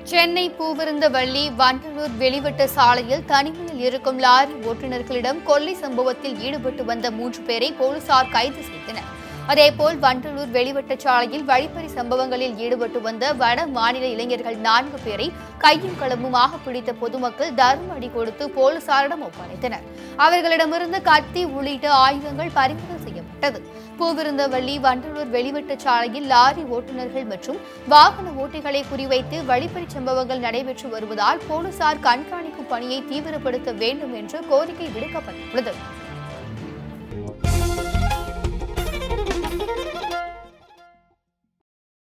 சென்னை பூவிருந்தவள்ளி வண்டலூர் வெளிவட்ட சாலையில் தனிமையில் இருக்கும் லாரி ஓட்டுநர்களிடம் கொள்ளை சம்பவத்தில் ஈடுபட்டு வந்த மூன்று பேரை போலீசார் கைது செய்தனர் அதேபோல் வண்டலூர் வெளிவட்ட சாலையில் வழிப்பறி சம்பவங்களில் ஈடுபட்டு வந்த வட மாநில இளைஞர்கள் நான்கு பேரை கையும் களமுமாக பிடித்த பொதுமக்கள் தர்ம அடி கொடுத்து போலீசாரிடம் ஒப்படைத்தனர் அவர்களிடமிருந்து கத்தி உள்ளிட்ட ஆயுதங்கள் பறிமுதல் செய்யப்பட்டது பூவிருந்தவள்ளி வண்டலூர் வெளிவட்ட சாலையில் லாரி ஓட்டுநர்கள் மற்றும் வாகன ஓட்டிகளை குறிவைத்து வழிப்பறி சம்பவங்கள் நடைபெற்று வருவதால் போலீசார் கண்காணிக்கும் பணியை தீவிரப்படுத்த வேண்டும் என்று கோரிக்கை விடுக்கப்பட்டுள்ளது